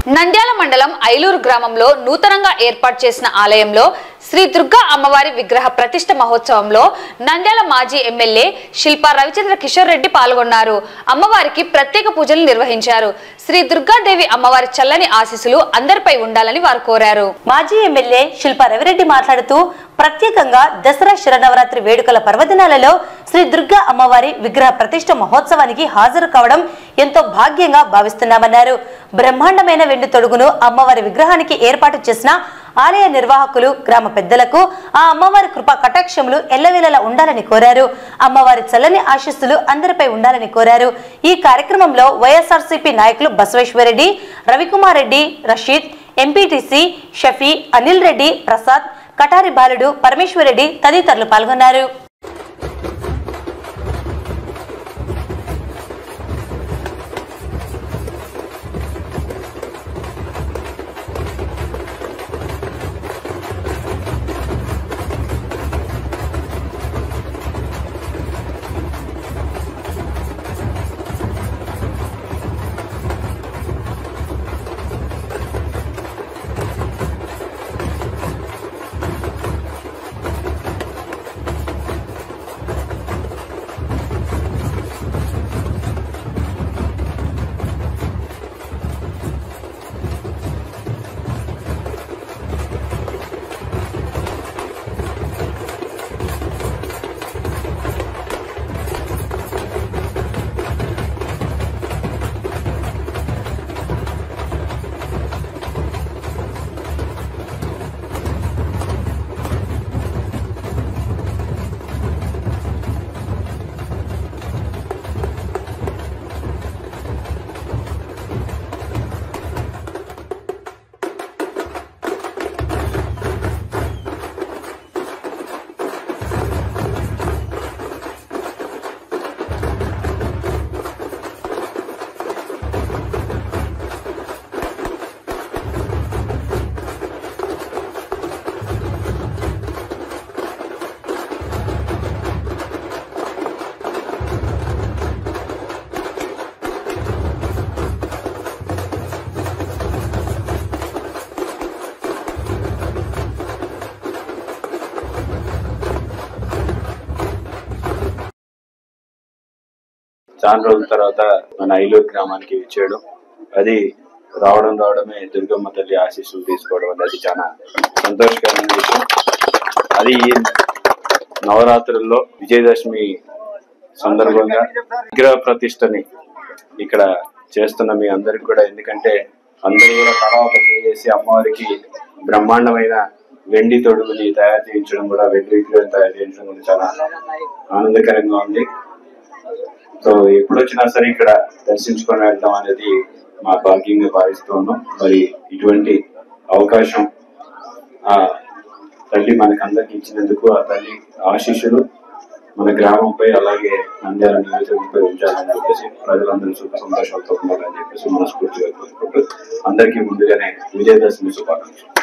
నంద్యాల మండలం ఐలూరు గ్రామంలో నూతనంగా ఏర్పాటు చేసిన ఆలయంలో శ్రీ దుర్గా అమ్మవారి విగ్రహ ప్రతిష్ఠ మహోత్సవంలో నంద్యాల మాజీ ఎమ్మెల్యే శిల్పా రవిచంద్ర కిషోర్ రెడ్డి పాల్గొన్నారు అమ్మవారికి ప్రత్యేక పూజలు నిర్వహించారు శ్రీ దుర్గాదేవి అమ్మవారి చల్లని ఆశీస్సులు అందరిపై ఉండాలని వారు కోరారు మాజీ ఎమ్మెల్యే శిల్పా రవిరెడ్డి మాట్లాడుతూ ప్రత్యేకంగా దసరా శరనవరాత్రి వేడుకల పర్వదినాలలో శ్రీ దుర్గా అమ్మవారి విగ్రహ ప్రతిష్ఠ మహోత్సవానికి హాజరు కావడం ఎంతో భాగ్యంగా భావిస్తున్నామన్నారు బ్రహ్మాండమైన వెండి తొడుగును అమ్మవారి విగ్రహానికి ఏర్పాటు చేసిన ఆలయ నిర్వాహకులు గ్రామ పెద్దలకు ఆ అమ్మవారి కృపా కటాక్షములు ఎల్లవేళలా ఉండాలని కోరారు అమ్మవారి చల్లని ఆశీస్సులు అందరిపై ఉండాలని కోరారు ఈ కార్యక్రమంలో వైఎస్ఆర్సీపీ నాయకులు బసవేశ్వరరెడ్డి రవికుమార్ రెడ్డి రషీద్ ఎంపీటీసీ షఫీ అనిల్ రెడ్డి ప్రసాద్ కటారి బాలుడు పరమేశ్వరరెడ్డి తదితరులు పాల్గొన్నారు చాలా రోజుల తర్వాత మన ఐలూరు గ్రామానికి వచ్చేయడం అది రావడం రావడమే దుర్గమ్మ తల్లి ఆశీస్సులు తీసుకోవడం అనేది చాలా సంతోషకరమైన విషయం అది ఈ నవరాత్రుల్లో విజయదశమి సందర్భంగా విగ్రహ ప్రతిష్టని ఇక్కడ చేస్తున్న మీ అందరికి కూడా ఎందుకంటే అందరూ కూడా తలా ఒక చేసి అమ్మవారికి బ్రహ్మాండమైన వెండి తొడుగుని తయారు చేయించడం కూడా వెండి విగ్రహం తయారు చేయించడం కూడా చాలా ఆనందకరంగా ఉంది సో ఎప్పుడు వచ్చినా సరే ఇక్కడ దర్శించుకొని వెళ్తాం అనేది మా భాగ్యంగా భావిస్తూ ఉన్నాం మరి ఇటువంటి అవకాశం ఆ తల్లి మనకు అందరికి ఇచ్చినందుకు ఆ తల్లి ఆశీస్సులు మన గ్రామంపై అలాగే నంద్యాల నియోజకవర్గంపై ఉంచాలని చెప్పేసి ప్రజలందరూ సుఖ సంతోషాలతో ఉండాలని చెప్పేసి మనస్ఫూర్తిగా కోరుకుంటూ అందరికీ ముందుగానే విజయదశమి శుభాకాంక్షలు